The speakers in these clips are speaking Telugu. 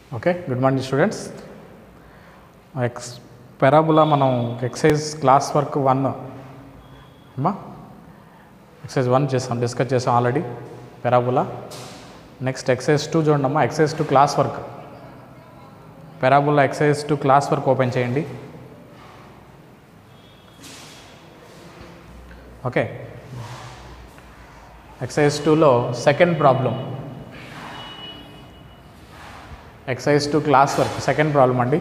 okay good morning students ex parabola మనం ఎక్సైజ్ క్లాస్ వర్క్ వన్ అమ్మా ఎక్సైజ్ వన్ చేసాం డిస్కస్ చేసాం already parabola next exercise two చూడండి అమ్మా exercise two class work parabola exercise two class work open చేయండి ఓకే ఎక్సైజ్ టూలో second problem exercise two class work second problem అండి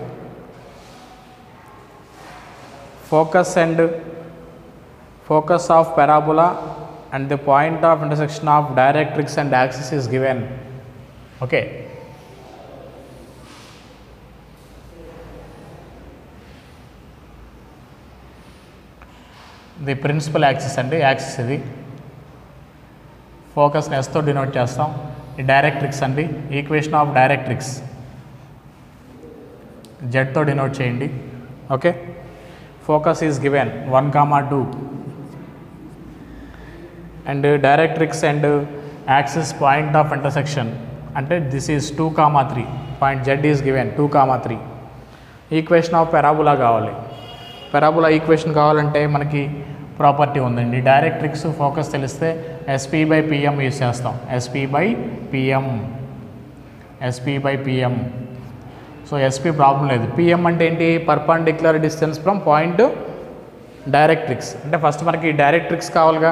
focus and focus of parabola and the point of intersection of directrix and axis is given okay the principal axis అండి యాక్సిస్ ఇది ఫోకస్ని ఎస్తో డినోట్ చేస్తాం ఈ డైరెక్ట్రిక్స్ అండి ఈక్వేషన్ ఆఫ్ డైరెక్ట్రిక్స్ జెడ్తో డినోట్ చేయండి okay focus is given one comma two and directrix and axis point of intersection అంటే this is two comma three point Z is given two comma three equation of parabola కావాలి పెరాబులా ఈక్వేషన్ కావాలంటే మనకి ప్రాపర్టీ ఉందండి డైరెక్ట్రిక్స్ ఫోకస్ తెలిస్తే ఎస్పీ బై పిఎం యూస్ చేస్తాం SP by PM SP by PM so SP problem లేదు పిఎం అంటే ఏంటి perpendicular distance from point directrix అంటే ఫస్ట్ మనకి డైరెక్ట్రిక్స్ కావాలిగా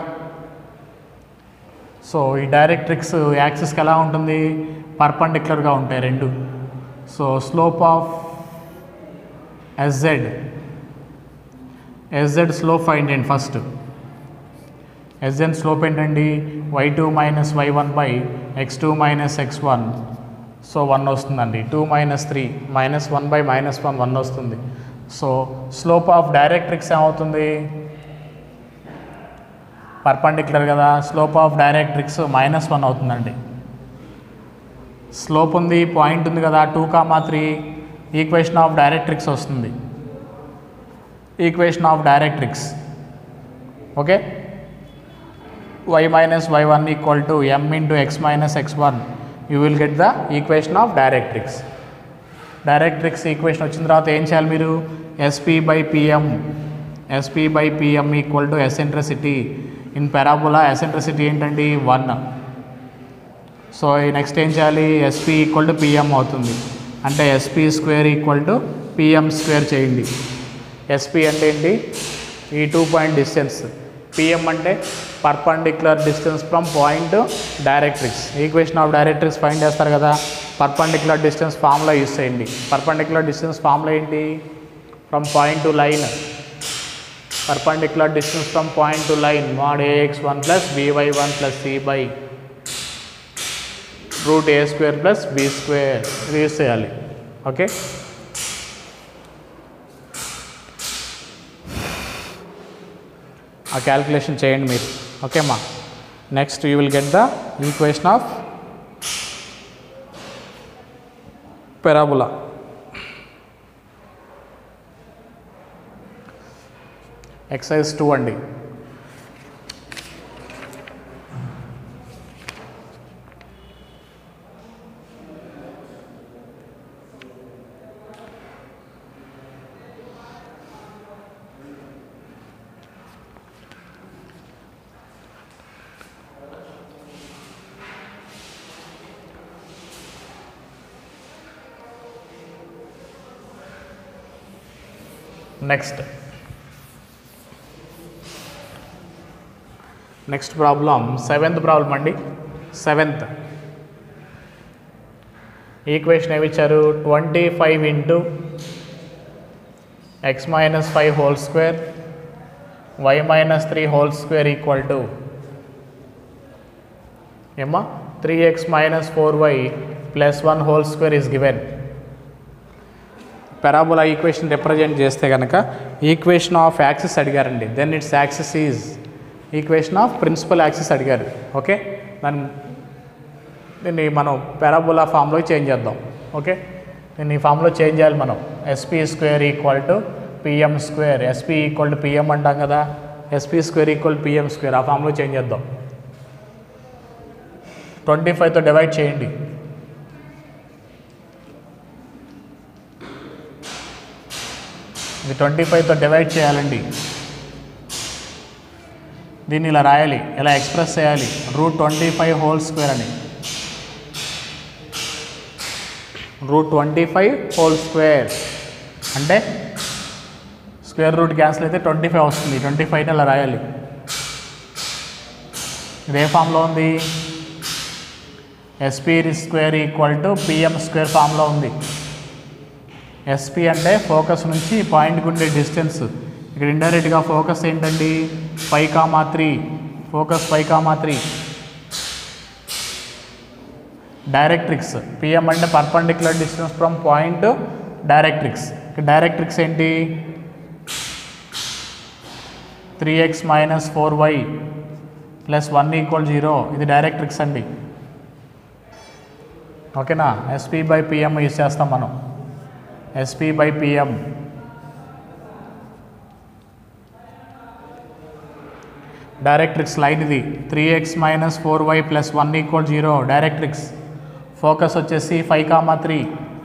సో ఈ డైరెక్ట్రిక్స్ యాక్సిస్కి ఎలా ఉంటుంది పర్పండిక్యులర్గా ఉంటాయి రెండు so slope of SZ SZ slope find అండి ఫస్ట్ ఎస్జెడ్ స్లోప్ ఏంటండి Y two minus why one by X two minus X one so one వస్తుందండి two minus three minus one by minus one one వస్తుంది సో స్లోప్ ఆఫ్ డైరెక్ట్రిక్స్ ఏమవుతుంది పర్పండిక్యులర్ కదా slope of directrix minus one అవుతుందండి స్లోప్ ఉంది పాయింట్ ఉంది కదా two comma three equation of directrix వస్తుంది equation of directrix okay Y minus why one equal to M into X minus X one you will get the equation of directrix directrix equation వచ్చిన తర్వాత ఏం చేయాలి మీరు SP by PM SP by PM equal to eccentricity in parabola eccentricity ఏంటండి వన్ సో నెక్స్ట్ ఏం చేయాలి ఎస్పీ ఈక్వల్ టు పిఎం అవుతుంది అంటే SP square equal to PM square చేయండి ఎస్పీ అంటే ఏంటి ఈ టూ పాయింట్ డిస్టెన్స్ పిఎం అంటే perpendicular distance from point directrix equation of directrix find చేస్తారు కదా పర్పండిక్యులర్ డిస్టెన్స్ ఫామ్లో యూస్ చేయండి పర్పండిక్యులర్ డిస్టెన్స్ ఫామ్లో ఏంటి from point to line perpendicular distance from point to line mod a x one plus b y one plus c by root a square plus b square ఇది యూస్ చేయాలి ఓకే ఆ క్యాల్కులేషన్ చేయండి మీరు ఓకేమ్మా next you will get the equation of parabola exercise two అండి next next problem seventh problem అండి సెవెంత్ ఈక్వేషన్ ఏమి ఇచ్చారు twenty five into X minus five whole square y minus three whole square equal to ఏమా three x minus four y plus one whole square is given parabola equation represent చేస్తే కనుక ఈక్వేషన్ ఆఫ్ యాక్సిస్ అడిగారండి then it's axis is equation of principal axis అడిగారు ఓకే దాన్ని దీన్ని మనం పెరాబులా ఫామ్లో చేంజ్ చేద్దాం ఓకే దీన్ని ఈ ఫామ్లో చేంజ్ చేయాలి మనం SP square equal to PM square SP equal to PM అంటాం కదా SP square equal PM square ఆ ఫామ్లో చేంజ్ చేద్దాం ట్వంటీ ఫైవ్తో డివైడ్ చేయండి ఇది ట్వంటీ ఫైవ్తో డివైడ్ చేయాలండి దీన్ని ఇలా రాయాలి ఇలా ఎక్స్ప్రెస్ చేయాలి root twenty five whole square అని root twenty five whole square అంటే స్క్వేర్ రూట్ క్యాన్సిల్ అయితే ట్వంటీ ఫైవ్ వస్తుంది ట్వంటీ ఫైవ్ని ఇలా రాయాలి ఇది ఏ ఫామ్లో ఉంది SP square equal to PM square ఫామ్లో ఉంది ఎస్పీ అంటే ఫోకస్ నుంచి పాయింట్కి ఉండే డిస్టెన్స్ ఇక్కడ ఇండైరెక్ట్గా ఫోకస్ ఏంటండి five comma three focus five comma three directrix PM అంటే perpendicular distance from point directrix directrix ఏంటి three x minus four y plus one equal zero ఇది డైరెక్ట్రిక్స్ అండి ఓకేనా ఎస్పీ బై పిఎం యూస్ చేస్తాం మనం SP by PM directrix line ఇది three x minus four y plus one equal zero directrix focus వచ్చేసి ఫైవ్ కామా త్రీ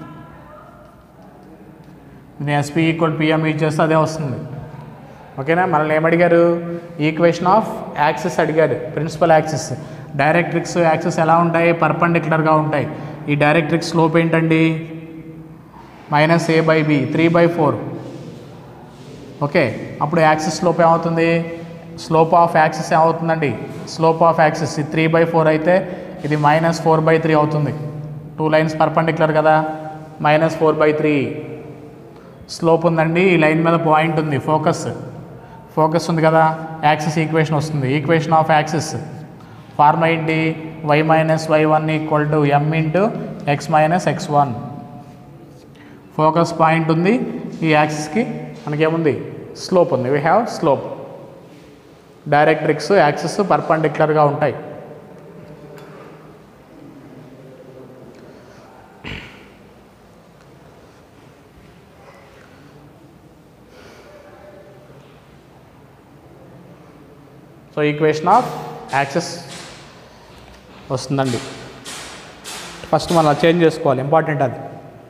ఇది ఎస్పీ ఈక్వల్ పిఎం యూజ్ చేస్తే అదే వస్తుంది ఓకేనా మనల్ని ఏమడిగారు ఈక్వేషన్ ఆఫ్ యాక్సిస్ అడిగారు ప్రిన్సిపల్ యాక్సిస్ డైరెక్ట్రిక్స్ యాక్సిస్ ఎలా ఉంటాయి పర్పండిక్యులర్గా ఉంటాయి ఈ డైరెక్ట్రిక్స్ స్లోప్ ఏంటండి minus a by b three by four okay అప్పుడు యాక్సిస్ స్లోప్ ఏమవుతుంది స్లోప్ ఆఫ్ యాక్సిస్ ఏమవుతుందండి స్లోప్ ఆఫ్ యాక్సిస్ ఇది త్రీ బై ఫోర్ అయితే ఇది మైనస్ ఫోర్ బై త్రీ అవుతుంది టూ లైన్స్ పర్పండిక్యులర్ కదా minus four by three slope ఉందండి ఈ లైన్ మీద పాయింట్ ఉంది ఫోకస్ ఫోకస్ ఉంది కదా యాక్సిస్ ఈక్వేషన్ వస్తుంది ఈక్వేషన్ ఆఫ్ యాక్సిస్ ఫార్ములా ఏంటి y minus why one equal to m into X minus X one focus point ఉంది ఈ యాక్సిస్కి మనకేముంది స్లోప్ ఉంది we have slope directrix axis పర్పండిక్యులర్గా ఉంటాయి సో ఈక్వేషన్ ఆఫ్ యాక్సెస్ వస్తుందండి ఫస్ట్ మనం చేంజ్ చేసుకోవాలి ఇంపార్టెంట్ అది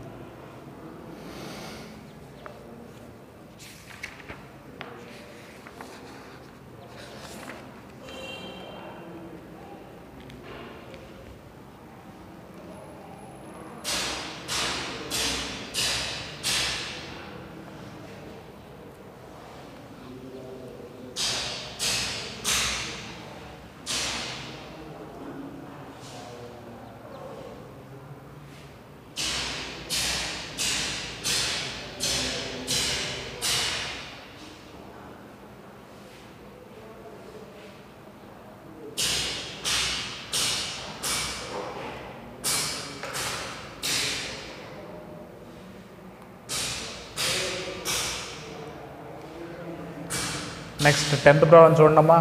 నెక్స్ట్ టెన్త్ ప్రాబ్లం చూడండమ్మా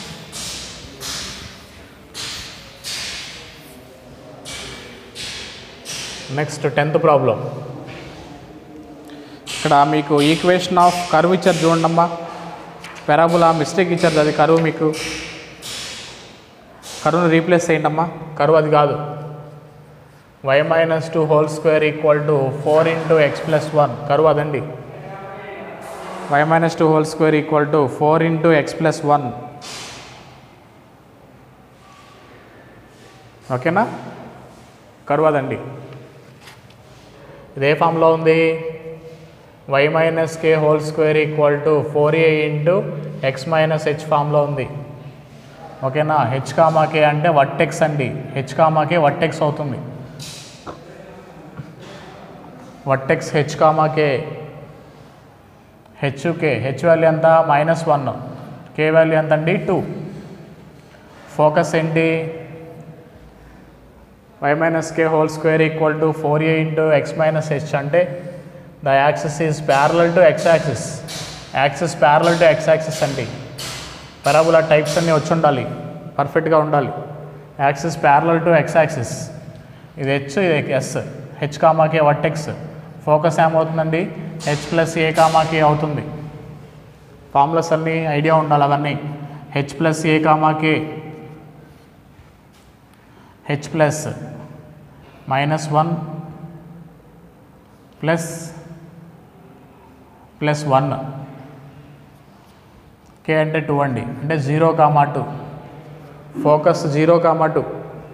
నెక్స్ట్ టెన్త్ ప్రాబ్లం ఇక్కడ మీకు ఈక్వేషన్ ఆఫ్ కర్వ్ ఇచ్చారు చూడండమ్మా పెరాబులా మిస్టేక్ ఇచ్చారు అది కరువు మీకు కరువును రీప్లేస్ చేయండమ్మా కరువు అది కాదు y minus two whole square equal to four into x plus one curve అదండి y minus 2 whole square equal to 4 into x plus 1 ఓకేనా కరువు అదండి ఇదే ఫామ్లో ఉంది y minus k whole square equal to four a into X minus h ఫామ్లో ఉంది ఓకేనా హెచ్ కామాకే అంటే వట్టెక్స్ అండి హెచ్ కామాకే వట్టెక్స్ అవుతుంది vertex h comma k h k h value ఎంత మైనస్ వన్ కే వాల్యూ ఎంత అండి టూ ఫోకస్ ఏంటి y minus k whole square equal to four a into X minus h అంటే the axis is parallel to x axis axis parallel to x axis అండి పరాబులా టైప్స్ అన్నీ వచ్చి ఉండాలి పర్ఫెక్ట్గా ఉండాలి axis parallel to x axis ఇది హెచ్ ఇది yes h comma k vertex focus ఏమవుతుందండి హెచ్ ప్లస్ ఏ కామాకే అవుతుంది ఫార్ములాస్ అన్నీ ఐడియా ఉండాలి అవన్నీ h plus a comma k h plus minus one plus plus one k అంటే టూ అండి అంటే zero comma two focus zero comma two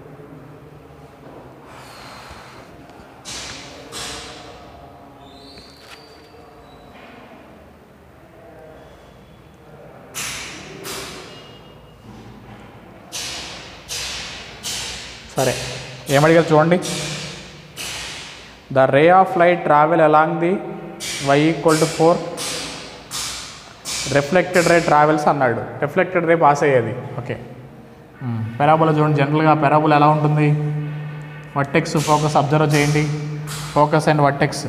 సరే ఏమడిగారు చూడండి the ray of light travel along the y equal to four reflected ray travels అన్నాడు రిఫ్లెక్టెడ్ రే పాస్ అయ్యేది ఓకే పెరాబుల చూడండి జనరల్గా పెరాబుల్ ఎలా ఉంటుంది వట్టెక్స్ ఫోకస్ అబ్జర్వ్ చేయండి focus and vertex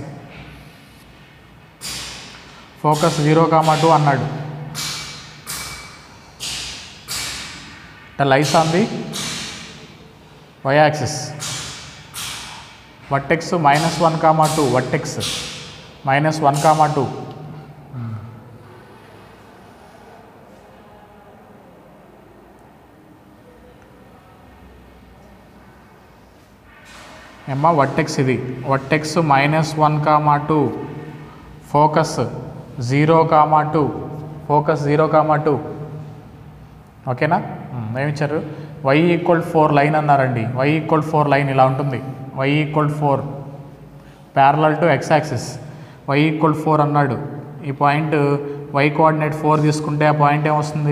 focus zero comma two అన్నాడు lies on the y axis vertex minus one comma two vertex minus one comma two ఏమ్మా వట్టెక్స్ ఇది vertex minus one comma two focus zero comma two focus zero comma two ఓకేనా ఏమిచ్చారు వై ఈక్వల్ ఫోర్ లైన్ అన్నారండి వై ఈక్వల్ ఫోర్ లైన్ ఇలా ఉంటుంది y equal four parallel to x axis y equal four అన్నాడు ఈ పాయింట్ వై కోఆర్డినేట్ ఫోర్ తీసుకుంటే ఆ పాయింట్ ఏమొస్తుంది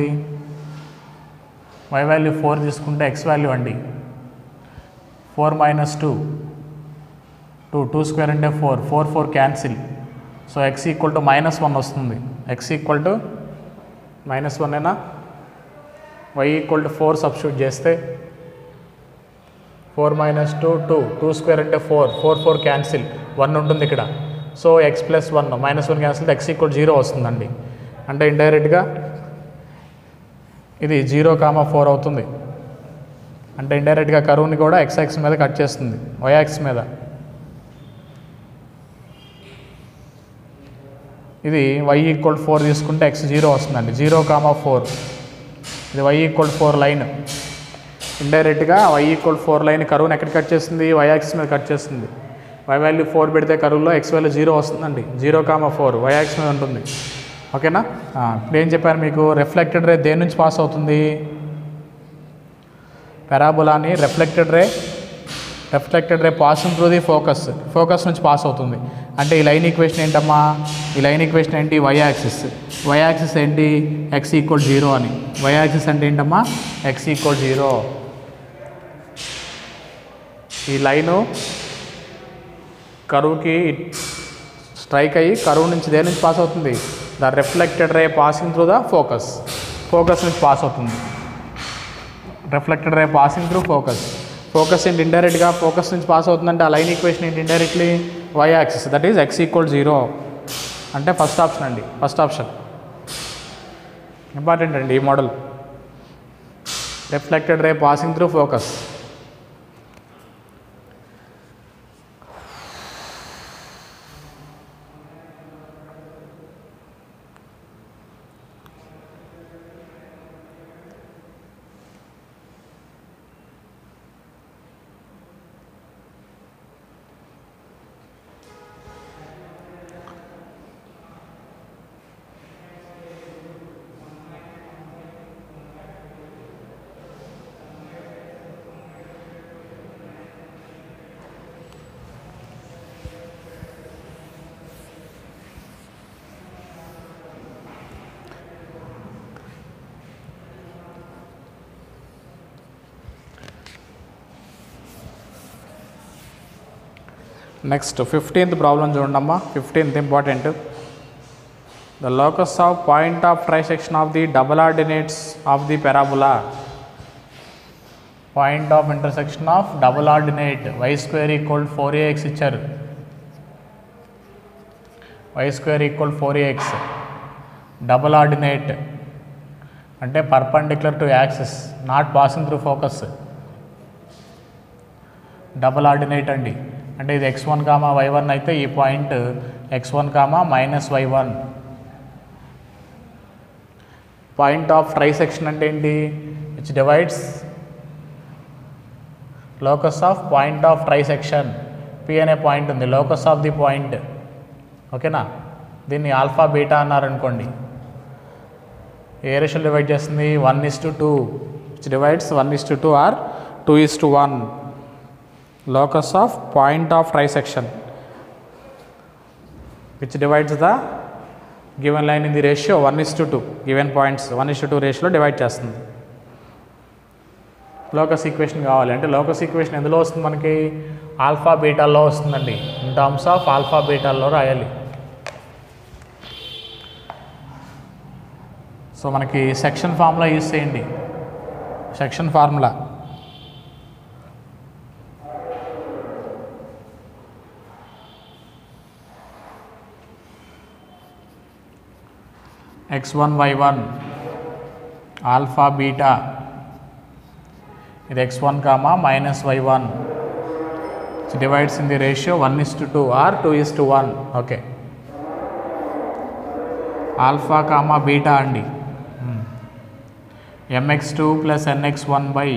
వై వాల్యూ ఫోర్ తీసుకుంటే ఎక్స్ వాల్యూ అండి four minus two two two square అంటే four four four cancel so x equal to minus one వస్తుంది x equal to minus one అయినా y equal to four substitute చేస్తే four minus two two two square అంటే four four four cancel one ఉంటుంది ఇక్కడ so x plus one minus one cancel x equal zero వస్తుందండి అంటే ఇండైరెక్ట్గా ఇది జీరో కామా ఫోర్ అవుతుంది అంటే ఇండైరెక్ట్గా కరువుని కూడా ఎక్స్ యాక్స్ మీద కట్ చేస్తుంది వై యాక్స్ మీద ఇది వై ఈక్వల్ ఫోర్ తీసుకుంటే ఎక్స్ జీరో వస్తుందండి జీరో కామా ఫోర్ ఇది వై ఈక్వల్ ఫోర్ లైన్ ఇండైరెక్ట్గా వై ఈక్వల్ ఫోర్ లైన్ కరువుని ఎక్కడ కట్ చేస్తుంది వై యాక్స్ మీద కట్ చేస్తుంది వై వాల్యూ ఫోర్ పెడితే కరువులో ఎక్స్ వాల్యూ జీరో వస్తుందండి zero comma four y axis మీద ఉంటుంది ఓకేనా ఆ, ఇప్పుడు ఏం చెప్పాను మీకు రిఫ్లెక్టెడ్ రే దేని నుంచి పాస్ అవుతుంది పెరాబులాని reflected ray reflected ray passing through the focus focus నుంచి పాస్ అవుతుంది అంటే ఈ లైన్ ఈక్వేషన్ ఏంటమ్మా ఈ లైన్ ఈక్వేషన్ ఏంటి వై యాక్సిస్ వై యాక్సిస్ ఏంటి ఎక్స్ ఈక్వల్ జీరో అని వై యాక్సిస్ అంటే ఏంటమ్మా ఎక్స్ ఈక్వల్ జీరో ఈ లైను కరువుకి స్ట్రైక్ అయ్యి కరువు నుంచి దేని నుంచి పాస్ అవుతుంది the reflected ray passing through the focus focus నుంచి పాస్ అవుతుంది reflected ray passing through focus focus ఏంటి ఇండైరెక్ట్గా ఫోకస్ నుంచి పాస్ అవుతుందంటే ఆ లైన్ ఈక్వేషన్ ఏంటి indirectly y axis that is x equal zero అంటే ఫస్ట్ ఆప్షన్ అండి ఫస్ట్ ఆప్షన్ ఇంపార్టెంట్ అండి ఈ model reflected ray passing through focus next fifteenth problem చూడండమ్మా fifteenth important the locus of point of trisection of the double ordinates of the parabola point of intersection of double ordinate y square equal four a x ఇచ్చారు y square equal four a x double ordinate అంటే perpendicular to axis not passing through focus double ordinate అండి అంటే ఇది x one comma y one అయితే ఈ point x one comma minus why one point of trisection అంటే ఏంటి which divides locus of point of trisection P అనే పాయింట్ ఉంది లోకస్ ఆఫ్ ది పాయింట్ ఓకేనా దీన్ని ఆల్ఫా బీటా అన్నారనుకోండి ఏ రేషియో డివైడ్ చేస్తుంది one is to two which divides one is to two or two is to one locus of point of trisection which divides the given line in the ratio one is to two given points one is to two రేషియోలో డివైడ్ చేస్తుంది లోకస్ ఈక్వేషన్ కావాలి అంటే లోకస్ ఈక్వేషన్ ఎందులో వస్తుంది మనకి ఆల్ఫా బీటాల్లో వస్తుందండి ఇన్ టర్మ్స్ ఆఫ్ ఆల్ఫా బీటాల్లో రాయాలి సో మనకి సెక్షన్ ఫార్ములా యూజ్ చేయండి section formula x one y one alpha beta ఇది x one comma minus why one divides in the ratio one is to two or two is to one okay alpha comma beta అండి m x two plus n x one by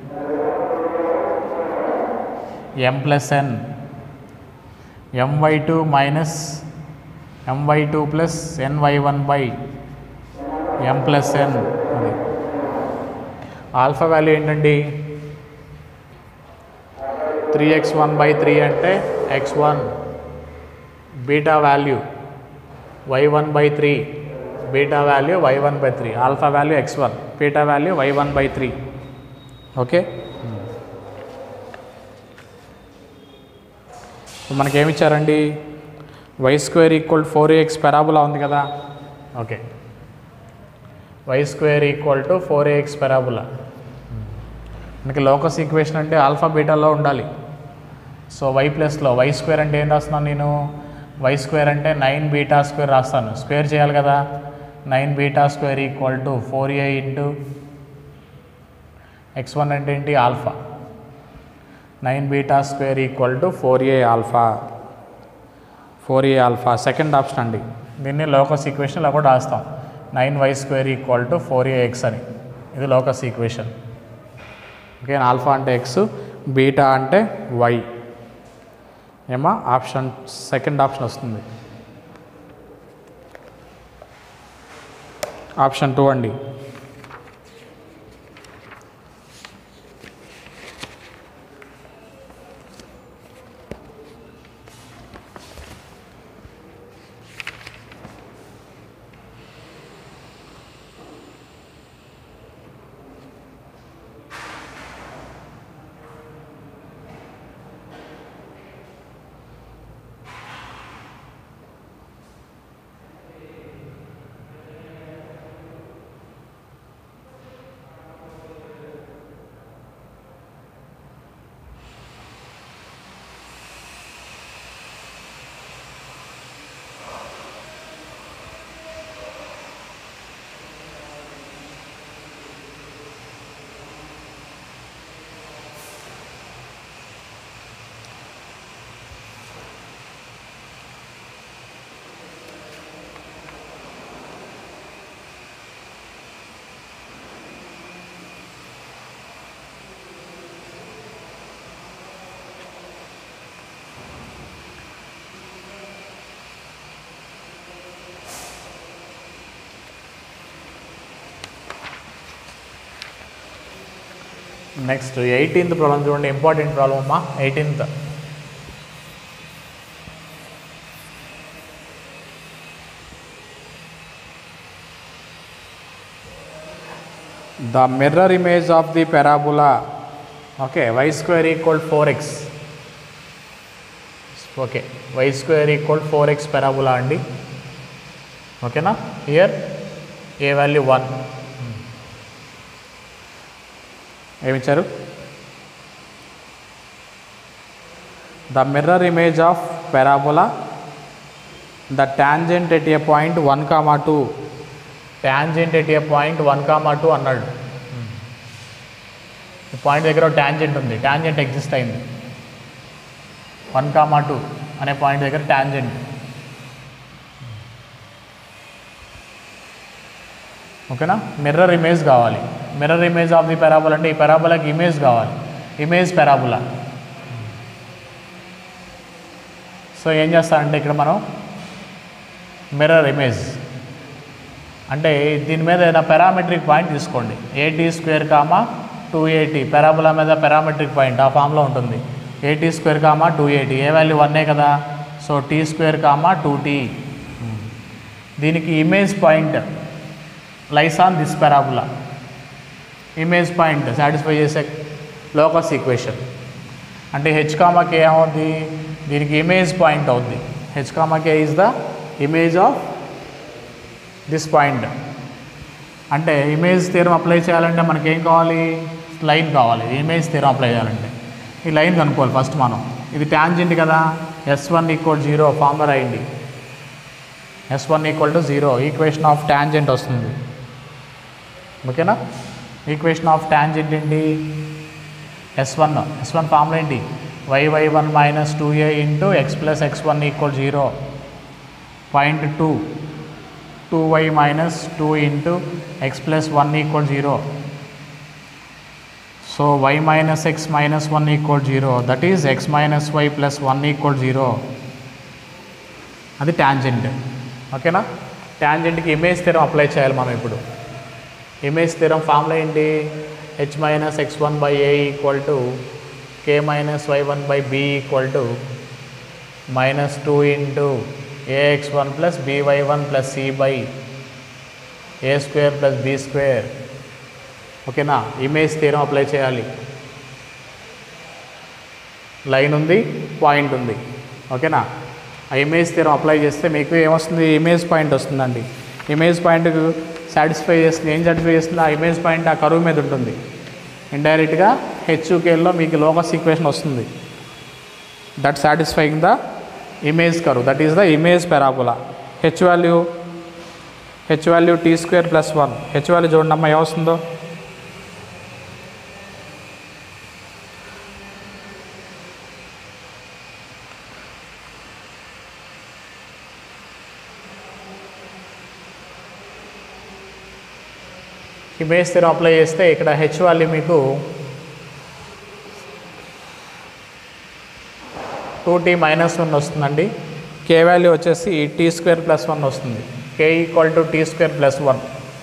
m plus n m y two minus m y two plus n y one by m plus ఎన్ అది ఆల్ఫా వాల్యూ ఏంటండి three x one by three అంటే x one beta value y one by three beta value y one by three alpha value x one beta value y one by three okay మనకేమి ఇచ్చారండి y square equal four x parabola ఉంది కదా okay y square equal to four x parabola మనకి లోకస్ ఈక్వేషన్ అంటే ఆల్ఫా బీటాలో ఉండాలి సో వై ప్లస్లో వై స్క్వేర్ అంటే ఏం రాస్తున్నాను నేను వై స్క్వేర్ అంటే నైన్ బీటా స్క్వేర్ రాస్తాను స్క్వేర్ చేయాలి కదా nine beta square equal to four a into x one అంటే ఏంటి alpha nine beta square equal to four a alpha four a alpha second option అండి దీన్ని లోకస్ ఈక్వేషన్ ఇలా కూడా రాస్తాం nine y square equal to four a x అని ఇది లోకస్ ఈక్వేషన్ ఓకే ఆల్ఫా అంటే ఎక్స్ బీటా అంటే వై ఏమా ఆప్షన్ సెకండ్ ఆప్షన్ వస్తుంది ఆప్షన్ టూ అండి నెక్స్ట్ ఎయిటీన్త్ ప్రాబ్లం చూడండి ఇంపార్టెంట్ ప్రాబ్లం అమ్మా eighteenth the mirror image of the parabola okay y square equal 4x okay y square equal four x parabola అండి ఓకేనా హియర్ ఏ వాల్యూ వన్ ఏమిచ్చారు the mirror image of parabola the tangent at a point one comma two tangent at a point one comma two అన్నాడు ఈ పాయింట్ దగ్గర ట్యాంజెంట్ ఉంది ట్యాంజెంట్ ఎగ్జిస్ట్ అయింది వన్ కామా టూ అనే పాయింట్ దగ్గర ట్యాంజెంట్ ఓకేనా మిర్రర్ ఇమేజ్ కావాలి mirror image of the parabola అంటే ఈ పెరాబులకి ఇమేజ్ కావాలి ఇమేజ్ పెరాబులా సో ఏం చేస్తారంటే ఇక్కడ మనం మిర్రర్ ఇమేజ్ అంటే దీని మీద ఏదైనా పారామెట్రిక్ పాయింట్ తీసుకోండి a t square comma two a t parabola మీద పారామెట్రిక్ పాయింట్ ఆ ఫామ్లో ఉంటుంది a t square comma two a t a value వన్నే కదా so t square comma two t దీనికి image point lies on this parabola image point satisfy చేసే లోకస్ ఈక్వేషన్ అంటే హెచ్ కామాకే ఏమవుద్ది దీనికి ఇమేజ్ పాయింట్ అవుద్ది h comma k is the image of this point అంటే ఇమేజ్ థీరం అప్లై చేయాలంటే మనకి ఏం కావాలి లైన్ కావాలి ఇమేజ్ థీరం అప్లై చేయాలంటే ఈ లైన్ కనుక్కోవాలి ఫస్ట్ మనం ఇది ట్యాంజెంట్ కదా S one equal zero former అయింది S one equal to zero equation of tangent వస్తుంది ఓకేనా ఈక్వేషన్ ఆఫ్ ట్యాంజెంట్ ఏంటి S one S one formula ఏంటి y y one minus two a into x plus x one equal zero point two two y minus two into x plus one equal zero so y minus x minus one equal zero that is x minus y plus one equal zero అది ట్యాంజెంట్ ఓకేనా ట్యాంజెంట్కి ఇమేజ్ స్థిరం అప్లై చేయాలి మనం ఇప్పుడు ఇమేజ్ స్థిరం ఫార్ములా ఏంటి h minus X one by a equal to k minus why one by b equal to minus two into a x one plus b y one plus c by a square plus b square ఓకేనా ఇమేజ్ థీరం అప్లై చేయాలి లైన్ ఉంది పాయింట్ ఉంది ఓకేనా ఆ ఇమేజ్ థీరం అప్లై చేస్తే మీకు ఏమొస్తుంది ఇమేజ్ పాయింట్ వస్తుందండి ఇమేజ్ పాయింట్కు సాటిస్ఫై చేస్తుంది ఏం సాటిస్ఫై చేస్తుంది ఆ ఇమేజ్ పాయింట్ ఆ కరువు మీద ఉంటుంది ఇండైరెక్ట్గా హెచ్యూకేల్లో మీకు లోకస్ ఈక్వేషన్ వస్తుంది that satisfying the image curve that is the image parabola h value h value t square plus one h value చూడండి అమ్మా ఏమొస్తుందో ఇమేజ్ స్థిరం అప్లై చేస్తే ఇక్కడ హెచ్ వాల్యూ మీకు టూ టీ మైనస్ వన్ వస్తుందండి కే వాల్యూ వచ్చేసి టీ స్క్వేర్ ప్లస్ వన్ వస్తుంది k equal to t square plus one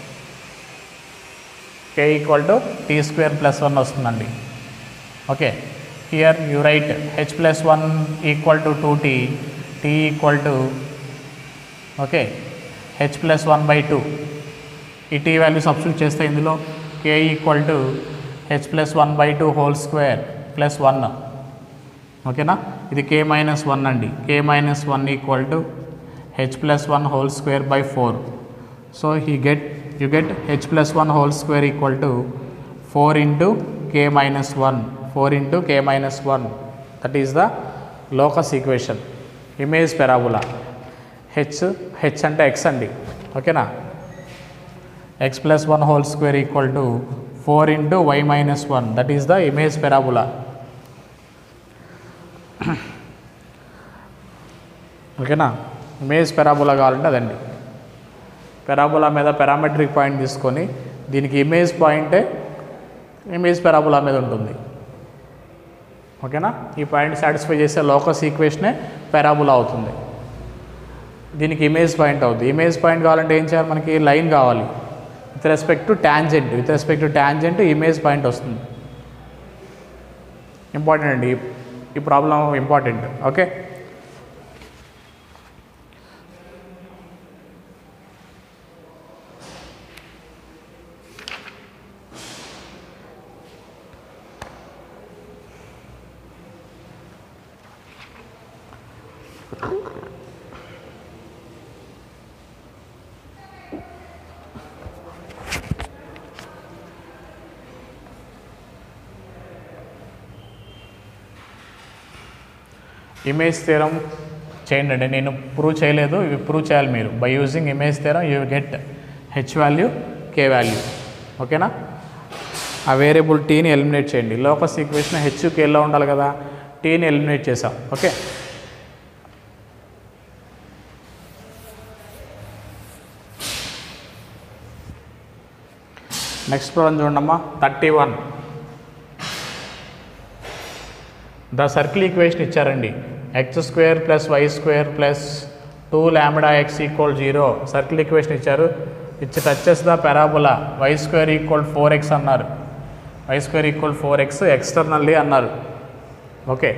k equal to t square plus one వస్తుందండి okay here you right H plus one equal to two t t equal to okay h plus one by two ఈ టీ వాల్యూ సబ్స్టిట్యూట్ చేస్తే ఇందులో k equal to h plus one by two whole square plus one ఓకేనా ఇది కే మైనస్ వన్ అండి k minus one equal to h plus one whole square by four so he get you get h plus one whole square equal to four into k minus one four into k minus one that is the locus equation image parabola h h అంటే ఎక్స్ అండి ఓకేనా x plus one whole square equal to four into y minus one that is the image parabola ఓకేనా ఇమేజ్ పెరాబులా కావాలంటే అదండి పెరాబులా మీద పారామెట్రిక్ పాయింట్ తీసుకొని దీనికి ఇమేజ్ పాయింటే ఇమేజ్ పెరాబులా మీద ఉంటుంది ఓకేనా ఈ పాయింట్ సాటిస్ఫై చేసే లోకస్ ఈక్వేషనే పెరాబులా అవుతుంది దీనికి ఇమేజ్ పాయింట్ అవుతుంది ఇమేజ్ పాయింట్ కావాలంటే ఏం చేయాలి మనకి లైన్ కావాలి with respect to tangent with respect to tangent image point వస్తుంది ఇంపార్టెంట్ అండి ఈ- ఈ problem important okay image theorem చేయండి అండి నేను ప్రూవ్ చేయలేదు ఇవి ప్రూవ్ చేయాలి మీరు by using image theorem you get h value k value ఓకేనా ఆ వేరియబుల్ టీని ఎలిమినేట్ చేయండి లోకస్ ఈక్వేషన్ హెచ్ కేలో ఉండాలి కదా టీని ఎలిమినేట్ చేసాం ఓకే నెక్స్ట్ ప్రాబ్లం చూడమ్మా thirty one the circle equation ఇచ్చారండి x square plus y square plus two lambda x equal zero circle equation ఇచ్చారు ఇచ్చి touches the parabola y square equal four x అన్నారు y square equal four x externally అన్నారు okay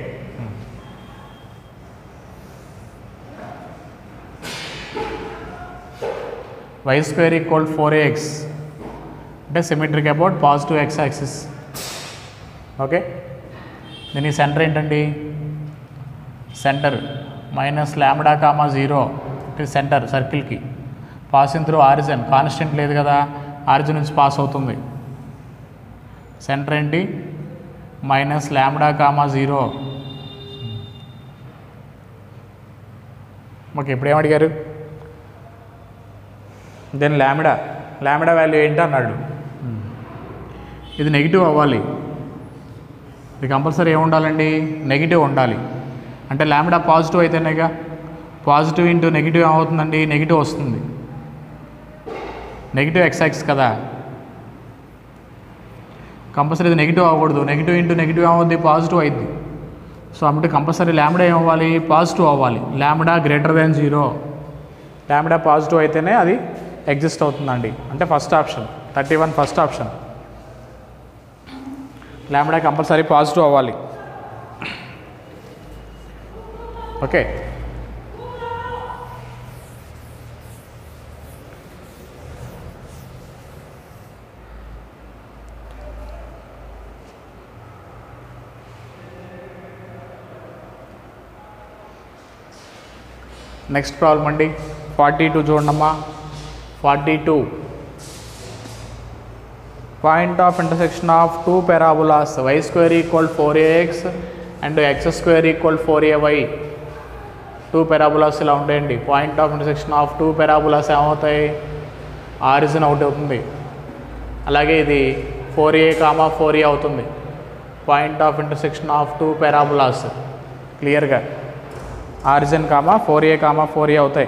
y square equal four x అంటే symmetric about positive x axis okay దీని సెంటర్ ఏంటండి centre minus lambda comma zero ఇది సెంటర్ సర్కిల్కి పాసింగ్ త్రూ ఆరిజన్ కాన్స్టెంట్ లేదు కదా ఆరిజిన్ నుంచి పాస్ అవుతుంది సెంటర్ ఏంటి మైనస్ ల్యామ్డా కామా జీరో మాకు ఇప్పుడు ఏమడిగారు దెన్ ల్యామిడా ల్యామిడా వాల్యూ ఏంటి అన్నాడు ఇది నెగిటివ్ అవ్వాలి ఇది కంపల్సరీ ఏముండాలండి నెగిటివ్ ఉండాలి అంటే ల్యామిడా పాజిటివ్ అయితేనేగా పాజిటివ్ ఇంటూ నెగిటివ్ ఏమవుతుందండి నెగిటివ్ వస్తుంది నెగిటివ్ ఎక్స్ఎక్స్ కదా కంపల్సరీ ఇది నెగిటివ్ అవ్వకూడదు నెగిటివ్ ఇంటూ నెగిటివ్ ఏమవుద్ది పాజిటివ్ అయింది సో అప్పుడు కంపల్సరీ ల్యామిడా ఏమవ్వాలి పాజిటివ్ అవ్వాలి lambda greater than zero lambda positive అయితేనే అది ఎగ్జిస్ట్ అవుతుందండి అంటే first option thirty one first option lambda compulsory positive అవ్వాలి ఓకే నెక్స్ట్ ప్రాబ్లం అండి ఫార్టీ టూ చూడమ్మా forty two point of intersection of two parabolas why square equal four a x and x square equal four a y two parabolas ఇలా ఉంటాయండి point of intersection of two parabolas ఏమవుతాయి ఆరిజిన్ అవుట్ అవుతుంది అలాగే ఇది four a comma four a అవుతుంది point of intersection of two parabolas క్లియర్గా origin comma four a comma four a అవుతాయి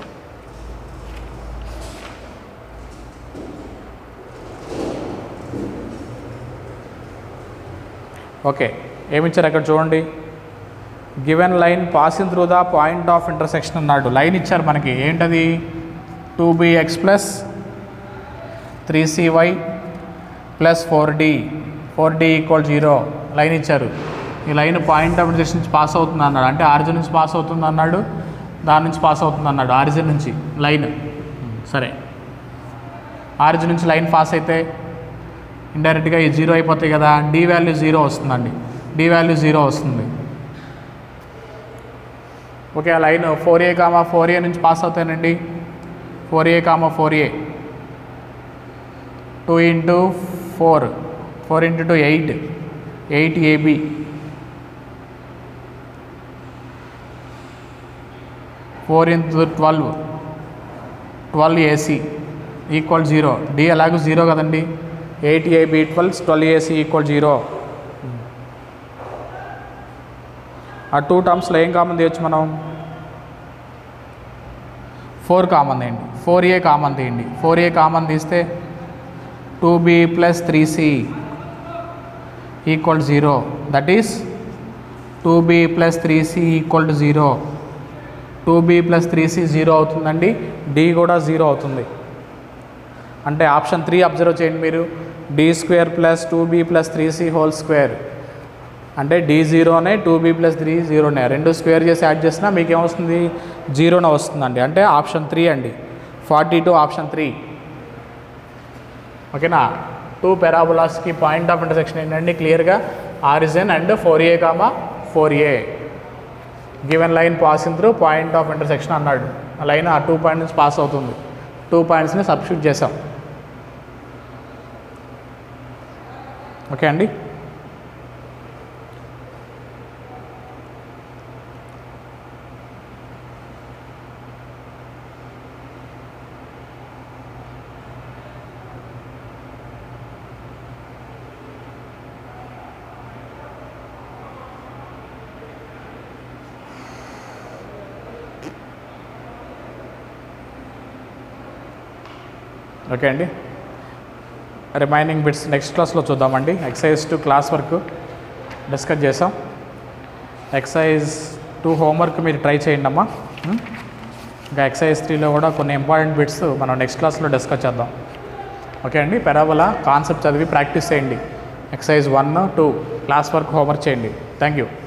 ఓకే ఏమిచ్చారు అక్కడ చూడండి given line passing through the point of intersection అన్నాడు లైన్ ఇచ్చారు మనకి ఏంటది two x plus three CY plus four d four d equal zero line ఇచ్చారు ఈ లైన్ పాయింట్ ఆఫ్ ఇంటర్సెక్షన్ నుంచి పాస్ అవుతుంది అన్నాడు అంటే ఆరిజిన్ నుంచి పాస్ అవుతుంది అన్నాడు దాని నుంచి పాస్ అవుతుంది అన్నాడు ఆరిజిన్ నుంచి లైన్ సరే ఆరిజిన్ నుంచి లైన్ పాస్ అయితే ఇండైరెక్ట్గా ఈ జీరో అయిపోతాయి కదా డి వాల్యూ జీరో వస్తుందండి డి వాల్యూ జీరో వస్తుంది ఓకే ఆ line four a comma four a నుంచి పాస్ అవుతానండి four a comma four a two into four four into two eight eight a b four into twelve twelve a c equal zero d ఎలాగో జీరో కదండి eight a b twelve twelve a c equal zero ఆ టూ టర్మ్స్లో ఏం కామన్ తీయచ్చు మనం ఫోర్ కామన్ తీయండి ఫోర్ ఏ కామన్ తీయండి ఫోర్ ఏ కామన్ తీస్తే two b plus three c equal zero that is two b plus three c equal to zero two b plus three c zero అవుతుందండి డి కూడా జీరో అవుతుంది అంటే ఆప్షన్ త్రీ అబ్జర్వ్ చేయండి మీరు d square plus two b plus three c whole square అంటే డి జీరోనే టూ బీ ప్లస్ త్రీ జీరోనే రెండు స్క్వేర్ చేసి యాడ్ చేసినా మీకు ఏమొస్తుంది జీరోనే వస్తుందండి అంటే ఆప్షన్ త్రీ అండి ఫార్టీ టూ ఆప్షన్ త్రీ ఓకేనా టూ పెరాబులాస్కి పాయింట్ ఆఫ్ ఇంటర్సెక్షన్ ఏంటంటే క్లియర్గా origin and four a comma four a given line passing through point of intersection అన్నాడు ఆ లైన్ ఆ టూ పాయింట్ నుంచి పాస్ అవుతుంది టూ పాయింట్స్ని సబ్స్టిట్యూట్ చేసాం ఓకే అండి ఓకే అండి రిమైనింగ్ బిట్స్ నెక్స్ట్ క్లాస్లో చూద్దామండి exercise two class work discuss చేసాం ఎక్సైజ్ టూ హోంవర్క్ మీరు ట్రై చేయండి అమ్మా ఇంకా ఎక్సైజ్ త్రీలో కూడా కొన్ని ఇంపార్టెంట్ బిట్స్ మనం నెక్స్ట్ క్లాస్లో డిస్కస్ చేద్దాం ఓకే అండి పెరాబోలా కాన్సెప్ట్ చదివి ప్రాక్టీస్ చేయండి exercise one two class work homework చేయండి థ్యాంక్ యూ